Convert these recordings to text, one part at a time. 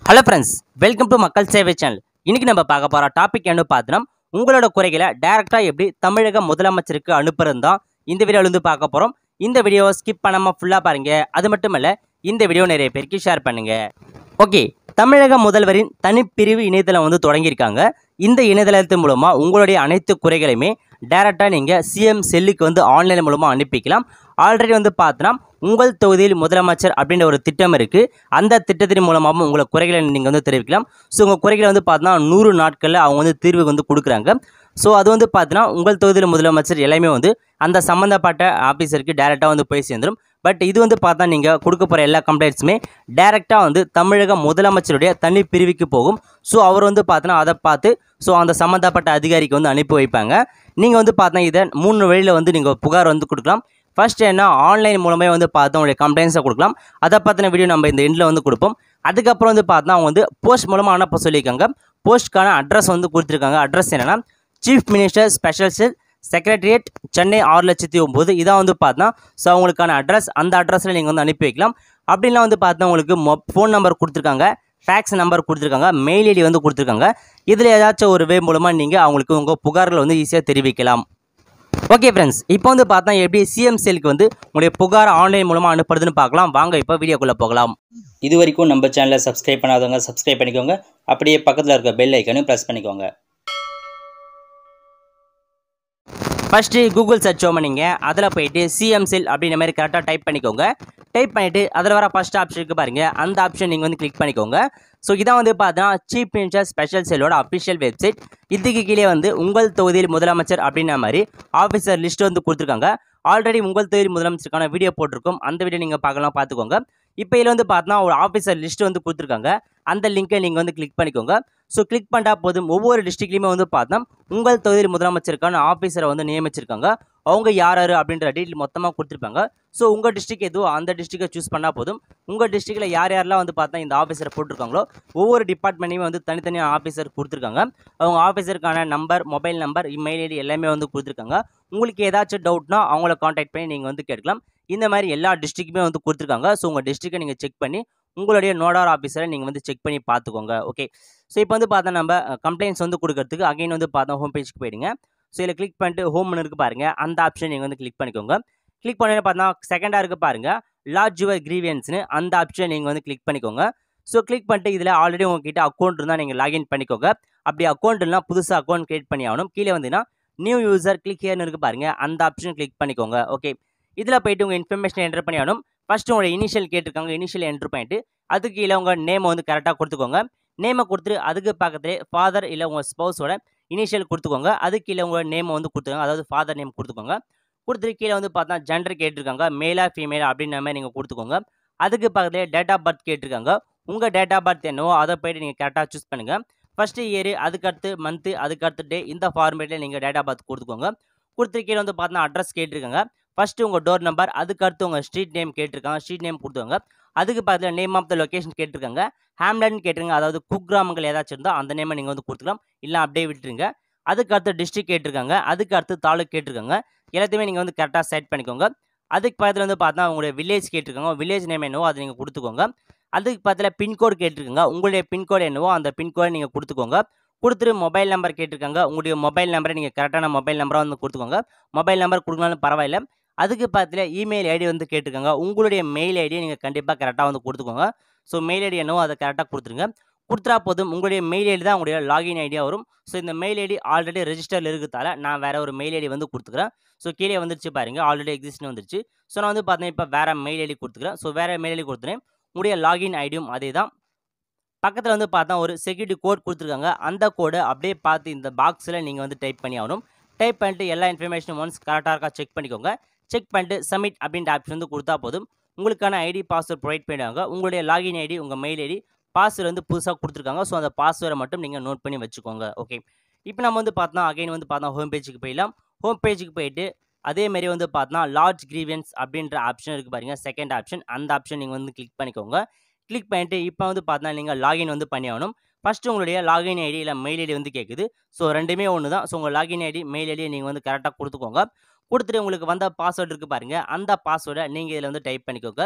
hello friends welcome to மக்கள் சேவை channel இன்னைக்கு நம்ம பார்க்க போகிற டாபிக் என்ன பார்த்தோன்னா உங்களோட குறைகளை டைரெக்டாக எப்படி தமிழக முதலமைச்சருக்கு அனுப்புறது தான் இந்த வீடியோவில் வந்து பார்க்க போகிறோம் இந்த வீடியோவை ஸ்கிப் பண்ணாமல் ஃபுல்லாக பாருங்க அது மட்டும் இல்ல இந்த வீடியோ நிறைய பேருக்கு ஷேர் பண்ணுங்க ஓகே தமிழக முதல்வரின் தனிப்பிரிவு இணையதளம் வந்து தொடங்கியிருக்காங்க இந்த இணையதளத்தின் மூலமாக உங்களுடைய அனைத்து குறைகளையுமே டைரெக்டாக நீங்கள் சிஎம் செல்லுக்கு வந்து ஆன்லைன் மூலமாக அனுப்பிக்கலாம் ஆல்ரெடி வந்து பார்த்தோன்னா உங்கள் தொகுதியில் முதலமைச்சர் அப்படின்ற ஒரு திட்டம் இருக்குது அந்த திட்டத்தின் மூலமாகவும் உங்களை குறைகளை நீங்கள் வந்து தெரிவிக்கலாம் ஸோ உங்கள் குறைகளை வந்து பார்த்தோன்னா நூறு நாட்களில் அவங்க வந்து தீர்வு வந்து கொடுக்குறாங்க ஸோ அது வந்து பார்த்தீங்கன்னா உங்கள் தொகுதியில் முதலமைச்சர் எல்லாமே வந்து அந்த சம்மந்தப்பட்ட ஆஃபீஸருக்கு டேரெக்டாக வந்து போய் சேர்ந்துடும் பட் இது வந்து பார்த்தா நீங்கள் கொடுக்க போகிற எல்லா கம்ப்ளைண்ட்ஸுமே டேரெக்டாக வந்து தமிழக முதலமைச்சருடைய தனி பிரிவுக்கு போகும் ஸோ அவர் வந்து பார்த்தோன்னா அதை பார்த்து ஸோ அந்த சம்மந்தப்பட்ட அதிகாரிக்கு வந்து அனுப்பி வைப்பாங்க நீங்கள் வந்து பார்த்தா இதை மூணு வழியில் வந்து நீங்கள் புகார் வந்து கொடுக்கலாம் ஃபர்ஸ்ட் என்ன ஆன்லைன் மூலமே வந்து பார்த்து உங்களுடைய கம்ப்ளைண்ட்ஸை கொடுக்கலாம் அதை பற்றின வீடியோ நம்ம இந்த எண்டில் வந்து கொடுப்போம் அதுக்கப்புறம் வந்து பார்த்தா அவங்க வந்து போஸ்ட் மூலமாக அனுப்ப சொல்லியிருக்காங்க போஸ்ட்க்கான அட்ரஸ் வந்து கொடுத்துருக்காங்க அட்ரஸ் என்னென்னா chief minister special cell secretariat Chennai ஆறு லட்சத்தி ஒம்பது இதான் வந்து பார்த்தா ஸோ அவங்களுக்கான அட்ரஸ் அந்த அட்ரஸில் நீங்கள் வந்து அனுப்பி வைக்கலாம் அப்படின்லாம் வந்து பார்த்தா உங்களுக்கு மொ ஃபோன் நம்பர் கொடுத்துருக்காங்க ஃபேக்ஸ் நம்பர் கொடுத்துருக்காங்க மெயில் ஐடி வந்து கொடுத்துருக்காங்க இதில் ஏதாச்சும் ஒரு வே மூலமாக நீங்கள் அவங்களுக்கு உங்கள் புகார்களை வந்து ஈஸியாக தெரிவிக்கலாம் ஓகே ஃப்ரெண்ட்ஸ் இப்போ வந்து பார்த்தா எப்படி சிஎம் செல்க்கு வந்து உங்களுடைய புகார் ஆன்லைன் மூலமாக அனுப்புறதுன்னு பார்க்கலாம் வாங்க இப்போ வீடியோக்குள்ளே போகலாம் இது வரைக்கும் நம்ம சேனலை சப்ஸ்கிரைப் பண்ணாதவங்க சப்ஸ்கிரைப் பண்ணிக்கோங்க அப்படியே பக்கத்தில் இருக்க பெல் ஐக்கனையும் ப்ரெஸ் பண்ணிக்கோங்க ஃபஸ்ட்டு கூகுள் சர்ச் பண்ணிங்க அதில் போயிட்டு சிஎம் செல் அப்படின்ற மாதிரி கரெக்டாக டைப் பண்ணிக்கோங்க டைப் பண்ணிவிட்டு அதில் வர ஃபஸ்ட் ஆப்ஷன் இருக்குது பாருங்கள் அந்த ஆப்ஷன் நீங்கள் வந்து கிளிக் பண்ணிக்கோங்க ஸோ இதான் வந்து பார்த்தீங்கன்னா சீஃப் மினிஸ்டர் ஸ்பெஷல் செல்லோட அஃபிஷியல் வெப்சைட் இதுக்கு கீழே வந்து உங்கள் தொகுதியில் முதலமைச்சர் அப்படின்ற மாதிரி ஆஃபீஸர் லிஸ்ட் வந்து கொடுத்துருக்காங்க ஆல்ரெடி உங்கள் தொகுதி முதலமைச்சருக்கான வீடியோ போட்டிருக்கோம் அந்த வீடியோ நீங்கள் பார்க்கலாம் பார்த்துக்கோங்க இப்போ இதில் வந்து பார்த்தீங்கன்னா ஒரு ஆஃபீஸர் லிஸ்ட் வந்து கொடுத்துருக்காங்க அந்த லிங்கை நீங்கள் வந்து கிளிக் பண்ணிக்கோங்க ஸோ கிளிக் பண்ணிட்டா போதும் ஒவ்வொரு டிஸ்ட்ரிக்ட்லையுமே வந்து பார்த்தா உங்கள் தொகுதியில் முதலமைச்சருக்கான ஆஃபீஸரை வந்து நியமிச்சிருக்காங்க அவங்க யார் யார் அப்படின்ற டீட்டெயில் மொத்தமாக கொடுத்துருப்பாங்க ஸோ உங்கள் டிஸ்ட்ரிக் எதுவோ அந்த டிஸ்ட்ரிக்டை சூஸ் பண்ணால் போதும் உங்கள் டிஸ்ட்ரிக்டில் யார் யாரெல்லாம் வந்து பார்த்தா இந்த ஆஃபீஸரை போட்டிருக்காங்களோ ஒவ்வொரு டிபார்ட்மெண்ட்லையுமே வந்து தனித்தனியாக ஆஃபீஸர் கொடுத்துருக்காங்க அவங்க ஆஃபீஸருக்கான number mobile number email ID எல்லாமே வந்து கொடுத்துருக்காங்க உங்களுக்கு ஏதாச்சும் டவுட்னா அவங்கள காண்டாக்ட் பண்ணி நீங்கள் வந்து கேட்கலாம் இந்த மாதிரி எல்லா டிஸ்ட்ரிக்ட்டுமே வந்து கொடுத்துருக்காங்க ஸோ உங்கள் டிஸ்ட்ரிக்டை நீங்கள் செக் பண்ணி உங்களுடைய நோடார் ஆஃபீஸரை நீங்கள் வந்து செக் பண்ணி பார்த்துக்கோங்க ஓகே ஸோ இப்போ வந்து பார்த்தா நம்ம கம்ப்ளைண்ட்ஸ் வந்து கொடுக்கறதுக்கு அகைன் வந்து பார்த்தா ஹோம் பேஜ்க்கு போயிடுங்க ஸோ இதில் கிளிக் பண்ணிட்டு ஹோம்னு இருக்கு பாருங்கள் அந்த ஆப்ஷன் நீங்கள் வந்து கிளிக் பண்ணிக்கோங்க கிளிக் பண்ணி பார்த்தா செகண்டாக இருக்குது பாருங்கள் லார்ஜ் யுவர் கிரீவியன்ஸ்னு அந்த ஆப்ஷன் நீங்கள் வந்து கிளிக் பண்ணிக்கோங்க ஸோ கிளிக் பண்ணிட்டு இதில் ஆல்ரெடி உங்ககிட்ட அக்கௌண்ட் இருந்தால் நீங்கள் லாகின் பண்ணிக்கோங்க அப்படி அக்கௌண்ட் இல்லைனா புதுசாக அக்கௌண்ட் கிரியேட் பண்ணி ஆகணும் கீழே வந்தீங்கன்னா நியூ யூசர் கிளிக் ஹியர்னு இருக்குது பாருங்கள் அந்த ஆப்ஷன் கிளிக் பண்ணிக்கோங்க ஓகே இதில் போயிட்டு உங்கள் இன்ஃபர்மேஷன் என்டர் பண்ணி ஆகணும் ஃபஸ்ட்டு உங்களோட இனிஷியல் கேட்டிருக்காங்க இனிஷியல் என்ட்ரு பண்ணிட்டு அதுக்கு கீழே உங்கள் நேமை வந்து கரெக்டாக கொடுத்துக்கோங்க நேமை கொடுத்துட்டு அதுக்கு பக்கத்துலேயே ஃபாதர் இல்லை உங்கள் ஸ்பௌஸோட இனிஷியல் கொடுத்துக்கோங்க அதுக்கு கீழே உங்களோட நேமை வந்து கொடுத்துக்கோங்க அதாவது ஃபாதர் நேம் கொடுத்துக்கோங்க கொடுத்துட்டு கீழே வந்து பார்த்தா ஜெண்டர் கேட்டிருக்காங்க மேலா ஃபீமேலா அப்படின்ற மாதிரி நீங்கள் கொடுத்துக்கோங்க அதுக்கு பக்கத்துலேயே டேட் ஆஃப் பர்த் கேட்டிருக்காங்க உங்கள் டேட் ஆஃப் பர்த் என்னவோ அதை போய்ட்டு நீங்கள் கரெக்டாக சூஸ் பண்ணுங்கள் ஃபஸ்ட்டு இயர் அதுக்கடுத்து மந்த்து அதுக்கடுத்து டே இந்த ஃபார்மேட்டில் நீங்கள் டேட் ஆஃப் பர்த் கொடுத்துக்கோங்க கொடுத்துட்டு கீழே வந்து பார்த்தா அட்ரஸ் கேட்டிருக்காங்க ஃபஸ்ட்டு உங்கள் டோர் நம்பர் அதுக்கடுத்து உங்கள் ஸ்ட்ரீட் நேம் கேட்டிருக்காங்க ஸ்ட்ரீட் நேம் கொடுத்துக்கோங்க அதுக்கு பக்கத்தில் நேம் ஆஃப் த லொக்கேஷன் கேட்டிருக்காங்க ஹேம்லன் கேட்டிருங்க அதாவது குக்கிராமங்கள் ஏதாச்சும் இருந்தால் அந்த நேமை நீங்கள் வந்து கொடுத்துக்கலாம் இல்லை அப்படியே விட்டுருங்க அதுக்கு அடுத்து டிஸ்ட்ரிக் கேட்டிருக்காங்க அதுக்கு அடுத்து தாலுக் கேட்டிருக்காங்க எல்லாத்தையுமே நீங்கள் வந்து கரெக்டாக செட் பண்ணிக்கோங்க அதுக்கு பக்கத்தில் வந்து பார்த்தா உங்களுடைய வில்லேஜ் கேட்டிருக்காங்க வில்லேஜ் நேம் என்னவோ அதை நீங்கள் கொடுத்துக்கோங்க அதுக்கு பக்கத்தில் பின்கோடு கேட்டிருக்காங்க உங்களுடைய பின்கோடு என்னவோ அந்த பின்கோடை நீங்கள் கொடுத்துக்கோங்க கொடுத்துட்டு மொபைல் நம்பர் கேட்டிருக்காங்க உங்களுடைய மொபைல் நம்பரை நீங்கள் கரெக்டான மொபைல் நம்பராக வந்து கொடுத்துக்கோங்க மொபைல் நம்பர் கொடுக்கலாலும் பரவாயில்ல அதுக்கு பக்கத்தில் இமெயில் ஐடி வந்து கேட்டிருக்காங்க உங்களுடைய மெயில் ஐடியை நீங்கள் கண்டிப்பாக கரெக்டாக வந்து கொடுத்துக்கோங்க ஸோ மெயில் ஐடி என்னவோ அதை கரெக்டாக கொடுத்துருங்க கொடுத்துட்டா போதும் உங்களுடைய மெயில் ஐடி தான் உங்களுடைய லாகின் ஐடியா வரும் ஸோ இந்த மெயில் ஐடி ஆல்ரெடி ரெஜிஸ்டரில் இருக்கிறதால நான் வேறு ஒரு மெயில் ஐடி வந்து கொடுத்துக்கிறேன் ஸோ கீழே வந்துருச்சு பாருங்கள் ஆல்ரெடி எக்ஸிஸ்ட்னு வந்துருச்சு ஸோ நான் வந்து பார்த்தீங்கன்னா இப்போ வேறு மெயில் ஐடி கொடுத்துக்கிறேன் ஸோ வேறு மெயில் ஐடி கொடுத்துறேன் உங்களுடைய லாகின் ஐடியும் அதே தான் பக்கத்தில் வந்து பார்த்தா ஒரு செக்யூரிட்டி கோட் கொடுத்துருக்காங்க அந்த கோடை அப்படியே பார்த்து இந்த பாக்ஸில் நீங்கள் வந்து டைப் பண்ணி ஆகணும் டைப் பண்ணிட்டு எல்லா இன்ஃபர்மேஷனும் ஒன்ஸ் கரெக்டாக இருக்கா செக் பண்ணிக்கோங்க செக் பண்ணிட்டு சப்மிட் அப்படின்ற ஆப்ஷன் வந்து கொடுத்தா போதும் உங்களுக்கான ஐடி பாஸ்வேர்ட் ப்ரொவைட் பண்ணிடுவாங்க உங்களுடைய லாகின் ஐடி உங்கள் மெயில் ஐடி பாஸ்வேர்டு வந்து புதுசாக கொடுத்துருக்காங்க ஸோ அந்த பாஸ்வேர்டை மட்டும் நீங்கள் நோட் பண்ணி வச்சுக்கோங்க ஓகே இப்போ நம்ம வந்து பார்த்தோம் அகைன் வந்து பார்த்தோம் ஹோம் பேஜுக்கு போயிடலாம் ஹோம் பேஜுக்கு போயிட்டு அதேமாரி வந்து பார்த்தோன்னா லார்ஜ் கிரீவியன்ஸ் அப்படின்ற ஆப்ஷன் இருக்குது பாருங்கள் செகண்ட் ஆப்ஷன் அந்த ஆப்ஷன் நீங்கள் வந்து கிளிக் பண்ணிக்கோங்க கிளிக் பண்ணிட்டு இப்போ வந்து பார்த்தா நீங்கள் லாகின் வந்து பண்ணி ஆகணும் ஃபஸ்ட்டு உங்களுடைய லாகின் ஐடி இல்லை மெயில் ஐடி வந்து கேட்குது ஸோ ரெண்டுமே ஒன்று தான் ஸோ உங்கள் லாகின் ஐடி மெயில் ஐடியை நீங்கள் வந்து கரெக்டாக கொடுத்துக்கோங்க கொடுத்துட்டு உங்களுக்கு வந்த பாஸ்வேர்டு இருக்குது பாருங்கள் அந்த பாஸ்வேர்டை நீங்கள் இதில் வந்து டைப் பண்ணிக்கோங்க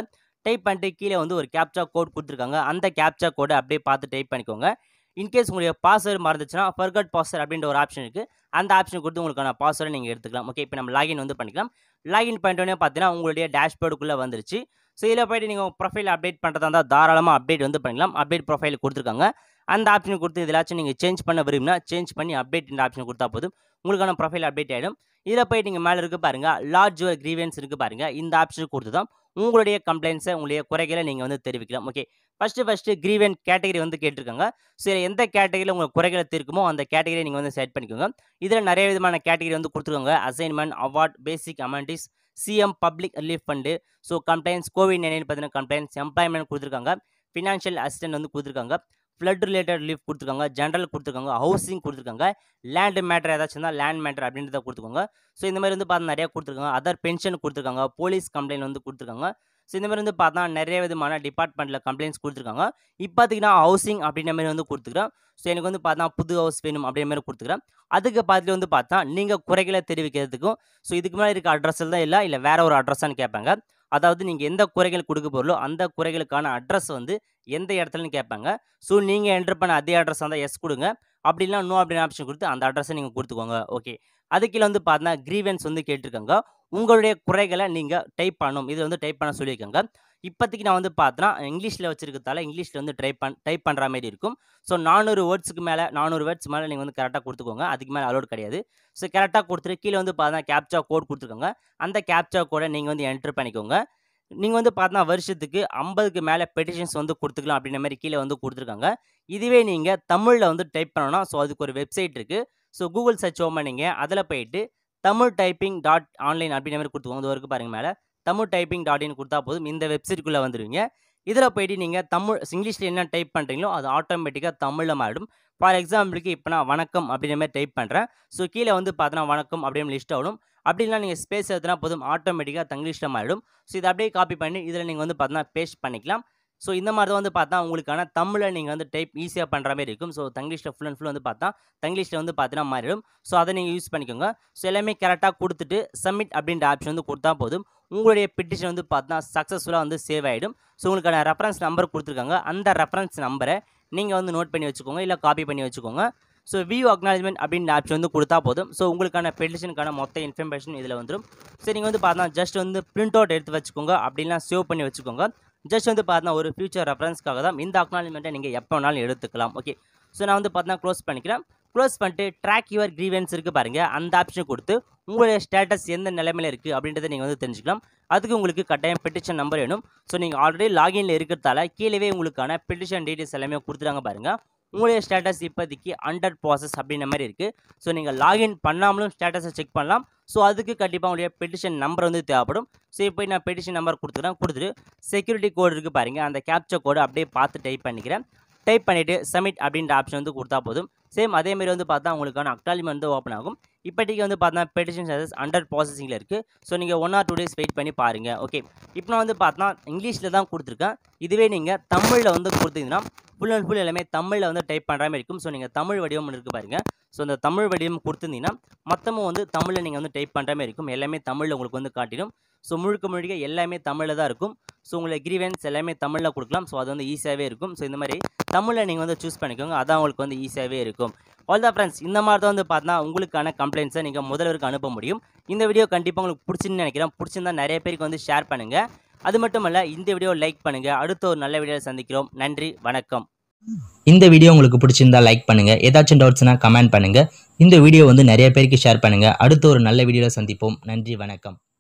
டைப் பண்ணிட்டு கீழே வந்து ஒரு கேப்சா கோட் கொடுத்துருக்காங்க அந்த கேப்சா கோடை அப்படியே பார்த்து டைப் பண்ணிக்கோங்க இன்கேஸ் உங்களுடைய பாஸ்வேர்டு மறந்துச்சுன்னா ஃபர்கட் பாஸ்வேர்ட் அப்படின்ற ஒரு ஆப்ஷன் இருக்குது அந்த ஆப்ஷன் கொடுத்து உங்களுக்கான பாஸ்வேர்டை நீங்கள் எடுத்துக்கலாம் ஓகே இப்போ நம்ம லாகின் வந்து பண்ணிக்கலாம் லாகின் பண்ணிட்டோன்னே பார்த்தீங்கன்னா உங்களுடைய டேஷ்போர்டுக்குள்ளே வந்துருச்சு ஸோ இதில் போய்ட்டு நீங்கள் உங்கள் ப்ரொஃபைல் அப்டேட் பண்ணுறதா இருந்தால் தாராளமாக அப்டேட் வந்து பண்ணிக்கலாம் அப்டேட் ப்ரொஃபைல் கொடுத்துருக்காங்க அந்த ஆப்ஷன் கொடுத்து இதிலாச்சும் நீங்கள் சேஞ்ச் பண்ண விரும்பினா சேஞ்ச் பண்ணி அப்டேட் இந்த ஆப்ஷன் கொடுத்தா போதும் உங்களுக்கான ப்ரொஃபைல் அப்டேட் ஆகிடும் இதில் போய் நீங்கள் மேலே இருக்க பாருங்கள் லார்ஜ் யுவர் கிரீவன்ஸ் இருக்குது பாருங்கள் இந்த ஆப்ஷன் கொடுத்து தான் உங்களுடைய கம்ப்ளைண்ட்ஸை உங்களுடைய குறைகளை நீங்கள் வந்து தெரிவிக்கலாம் okay first first grievance category வந்து கேட்டிருக்காங்க ஸோ இதில் எந்த கேட்டகரியில் உங்களுக்கு குறைகளை தீர்க்குமோ அந்த கேட்டகரியை நீங்கள் வந்து செட் பண்ணிக்கோங்க இதில் நிறைய விதமான கேட்டகரி வந்து கொடுத்துருக்காங்க assignment award basic amenities CM public relief fund so complaints COVID nineteen பார்த்தீங்கன்னா கம்ப்ளைண்ட்ஸ் எம்ப்ளாய்மெண்ட் கொடுத்துருக்காங்க ஃபினான்ஷியல் அசிஸ்டன்ட் வந்து கொடுத்துருக்காங்க ஃப்ளட் ரிலேட்டட் ரிலீஃப் கொடுத்துருக்காங்க ஜென்ரல் கொடுத்துருக்காங்க ஹவுசிங் கொடுத்துருக்காங்க லேண்ட் மேட்டர் ஏதாச்சும் இருந்தால் லேண்ட் மேட்டர் அப்படின்றத கொடுத்துக்கோங்க ஸோ இந்த மாதிரி வந்து பார்த்து நிறையா கொடுத்துருக்காங்க அதர் பென்ஷன் கொடுத்துருக்காங்க போலீஸ் கம்ப்ளைண்ட் வந்து கொடுத்துருக்காங்க ஸோ இந்த மாதிரி வந்து பார்த்தா நிறைய விதமான டிபார்ட்மெண்ட்டில் கம்ப்ளைண்ட்ஸ் கொடுத்துருக்காங்க இப்போ பார்த்தீங்கன்னா ஹவுசிங் அப்படின்ற மாதிரி வந்து கொடுத்துக்கிறேன் ஸோ எனக்கு வந்து பார்த்தா புது ஹவுஸ் வேணும் அப்படின்ற மாதிரி கொடுத்துக்கிறேன் அதுக்கு பார்த்துட்டு வந்து பார்த்தா நீங்கள் குறைகளை தெரிவிக்கிறதுக்கும் ஸோ இதுக்கு மேலே இருக்க அட்ரஸில் தான் இல்லை இல்லை வேற ஒரு அட்ரஸான்னு கேட்பாங்க அதாவது நீங்கள் எந்த குறைகள் கொடுக்க போகிறோ அந்த குறைகளுக்கான அட்ரஸ் வந்து எந்த இடத்துலன்னு கேட்பாங்க ஸோ நீங்கள் என்டர் பண்ண அதே அட்ரஸ் வந்தால் எஸ் கொடுங்க அப்படி இல்லைனா நோ அப்படின்னு ஆப்ஷன் கொடுத்து அந்த அட்ரஸை நீங்கள் கொடுத்துக்கோங்க ஓகே அது கீழே வந்து பார்த்தா கிரீவன்ஸ் வந்து கேட்டிருக்காங்க உங்களுடைய குறைகளை நீங்கள் டைப் பண்ணணும் இதில் வந்து டைப் பண்ண சொல்லியிருக்காங்க இப்போதைக்கு நான் வந்து பார்த்தேன்னா இங்கிலீஷில் வச்சிருக்கிறதால இங்கிலீஷில் வந்து டைப் பண் டைப் பண்ணுற மாதிரி இருக்கும் ஸோ நானூறு வேர்ட்ஸுக்கு மேலே நானூறு வேர்ட்ஸ் மேலே நீங்கள் வந்து கரெக்டாக கொடுத்துக்கோங்க அதுக்கு மேலே அலோட் கிடையாது ஸோ கரெக்டாக கொடுத்துட்டு கீழே வந்து பார்த்தா கேப்சா கோட் கொடுத்துருக்காங்க அந்த கேப்சா கோடை நீங்கள் வந்து என்ட்ரு பண்ணிக்கோங்க நீங்கள் வந்து பார்த்தா வருஷத்துக்கு ஐம்பதுக்கு மேலே பெட்டிஷன்ஸ் வந்து கொடுத்துக்கலாம் அப்படின்ற மாதிரி கீழே வந்து கொடுத்துருக்காங்க இதுவே நீங்கள் தமிழில் வந்து டைப் பண்ணணும் ஸோ அதுக்கு ஒரு வெப்சைட் இருக்குது ஸோ கூகுள் சர்ச் ஓம் பண்ணிங்க அதில் போயிட்டு தமிழ் டைப்பிங் டாட் ஆன்லைன் அப்படின்ற மாதிரி கொடுத்துக்கோங்க இது வரைக்கும் பாருங்கள் மேலே தமிழ் டைப்பிங் டாட் இன் கொடுத்தா போதும் இந்த வெப்சைட்டுக்குள்ளே வந்துடுவீங்க இதில் போயிட்டு நீங்கள் தமிழ் இங்கிலீஷில் என்ன டைப் பண்ணுறீங்களோ அது ஆட்டோமேட்டிக்காக தமிழில் மாறிடும் ஃபார் எக்ஸாம்பிளுக்கு இப்போ நான் வணக்கம் அப்படின்ற மாதிரி டைப் பண்ணுறேன் ஸோ கீழே வந்து பார்த்தோன்னா வணக்கம் அப்படின்னு லிஸ்ட் ஆகணும் அப்படின்னா நீங்கள் ஸ்பேஸ் எடுத்துனா போதும் ஆட்டோமேட்டிக்காக தங்கிலீஷில் மாறிடும் ஸோ இதை அப்படியே காப்பி பண்ணி இதில் நீங்கள் வந்து பார்த்தோன்னா பேஸ்ட் பண்ணிக்கலாம் ஸோ இந்த மாதிரி தான் வந்து பார்த்தா உங்களுக்கான தமிழில் நீங்கள் வந்து டைப் ஈஸியாக பண்ணுற மாதிரி இருக்கும் ஸோ தங்கிலீஷில் ஃபுல் அண்ட் ஃபுல் வந்து பார்த்தா தங்கிலீஷில் வந்து பார்த்தீங்கன்னா மாறிடும் ஸோ அதை நீங்கள் யூஸ் பண்ணிக்கோங்க ஸோ எல்லாமே கரெக்டாக கொடுத்துட்டு சப்மிட் அப்படின்ற ஆப்ஷன் வந்து கொடுத்தா போதும் உங்களுடைய பெட்டிஷன் வந்து பார்த்தா சக்ஸஸ்ஃபுல்லாக வந்து சேவ் ஆகிடும் ஸோ உங்களுக்கான ரெஃபரன்ஸ் நம்பர் கொடுத்துருக்காங்க அந்த ரெஃபரன்ஸ் நம்பரை நீங்கள் வந்து நோட் பண்ணி வச்சுக்கோங்க இல்லை காப்பி பண்ணி வச்சுக்கோங்க ஸோ வியூ அக்னாலஜ்மெண்ட் அப்படின்ற ஆப்ஷன் வந்து கொடுத்தா போதும் ஸோ உங்களுக்கான பெட்டிஷனுக்கான மொத்த இன்ஃபர்மேஷன் இதில் வந்துடும் ஸோ நீங்கள் வந்து பார்த்தா ஜஸ்ட் வந்து பிரிண்ட் அவுட் எடுத்து வச்சுக்கோங்க அப்படின்லாம் சேவ் பண்ணி வச்சுக்கோங்க ஜஸ்ட் வந்து பார்த்தா ஒரு ஃபியூச்சர் ரெஃபரன்ஸ்க்காக தான் இந்த அக்னாலஜ்மெண்ட்டை நீங்கள் எப்போ வேணாலும் எடுத்துக்கலாம் ஓகே ஸோ நான் வந்து பார்த்தா க்ளோஸ் பண்ணிக்கிறேன் க்ளோஸ் பண்ணிட்டு ட்ராக் யுவர் கிரீவன்ஸ் இருக்குது பாருங்கள் அந்த ஆப்ஷன் கொடுத்து உங்களுடைய ஸ்டேட்டஸ் எந்த நிலைமையில் இருக்குது அப்படின்றத நீங்கள் வந்து தெரிஞ்சுக்கலாம் அதுக்கு உங்களுக்கு கட்டாயம் பெட்டிஷன் நம்பர் வேணும் ஸோ நீங்கள் ஆல்ரெடி லாகின்ல இருக்கிறதால கீழே உங்களுக்கான பெட்டிஷன் டீட்டெயில்ஸ் எல்லாமே கொடுத்துறாங்க பாருங்கள் உங்களுடைய ஸ்டேட்டஸ் இப்போதைக்கு அண்டர் ப்ராசஸ் அப்படின்ற மாதிரி இருக்குது ஸோ நீங்கள் லாகின் பண்ணாமலும் ஸ்டேட்டஸை செக் பண்ணலாம் ஸோ அதுக்கு கண்டிப்பாக உங்களுடைய பெட்டிஷன் நம்பர் வந்து தேவைப்படும் ஸோ இப்போ நான் பெட்டிஷன் நம்பர் கொடுத்துக்கிறேன் கொடுத்துட்டு செக்யூரிட்டி கோடு இருக்குது பாருங்கள் அந்த கேப்சர் கோடு அப்படியே பார்த்து டைப் பண்ணிக்கிறேன் டைப் பண்ணிவிட்டு சப்மிட் அப்படின்ற ஆப்ஷன் வந்து கொடுத்தா போதும் சேம் அதேமாரி வந்து பார்த்தா உங்களுக்கான அக்னாலிமெண்ட் வந்து ஓப்பன் ஆகும் இப்போதைக்கு வந்து பார்த்தா பெட்டிஷன் சர்வீஸ் அண்டர் ப்ராசஸிங்கில் இருக்குது ஸோ நீங்கள் one or two days wait பண்ணி பாருங்கள் ஓகே இப்போ நான் வந்து பார்த்தா இங்கிலீஷில் தான் கொடுத்துருக்கேன் இதுவே நீங்கள் தமிழில் வந்து கொடுத்தீங்கன்னா ஃபுல் அண்ட் ஃபுல் எல்லாமே தமிழில் வந்து டைப் பண்ணுற மாதிரி இருக்கும் ஸோ நீங்கள் தமிழ் வடிவம் இருக்குது பாருங்கள் ஸோ அந்த தமிழ் வடிவம் கொடுத்துருந்தீங்கன்னா மொத்தமும் வந்து தமிழில் நீங்கள் வந்து டைப் பண்ணுற மாதிரி இருக்கும் எல்லாமே தமிழில் உங்களுக்கு வந்து காட்டிடும் ஸோ முழுக்க முழுக்க எல்லாமே தமிழில் தான் இருக்கும் ஸோ உங்களுக்கு கிரீவன்ஸ் எல்லாமே தமிழில் கொடுக்கலாம் ஸோ அது வந்து ஈஸியாகவே இருக்கும் ஸோ இந்த மாதிரி தமிழில் நீங்கள் வந்து சூஸ் பண்ணிக்கோங்க அதான் உங்களுக்கு வந்து ஈஸியாகவே இருக்கும் ஆல் தான் ஃப்ரெண்ட்ஸ் இந்த மாதிரி தான் வந்து பார்த்தா உங்களுக்கான கம்ப்ளைண்ட்ஸை நீங்கள் முதல்வருக்கு அனுப்ப முடியும் இந்த வீடியோ கண்டிப்பாக உங்களுக்கு பிடிச்சின்னு நினைக்கிறேன் பிடிச்சிருந்தா நிறைய பேருக்கு வந்து ஷேர் பண்ணுங்கள் அது மட்டும் இல்ல இந்த வீடியோ லைக் பண்ணுங்கள் அடுத்த ஒரு நல்ல வீடியோவில் சந்திக்கிறோம் நன்றி வணக்கம் இந்த வீடியோ உங்களுக்கு பிடிச்சிருந்தா லைக் பண்ணுங்க ஏதாச்சும் டவுட்ஸ்னா கமெண்ட் பண்ணுங்க இந்த வீடியோ வந்து நிறைய பேருக்கு ஷேர் பண்ணுங்க அடுத்த ஒரு நல்ல வீடியோவில் சந்திப்போம் நன்றி வணக்கம்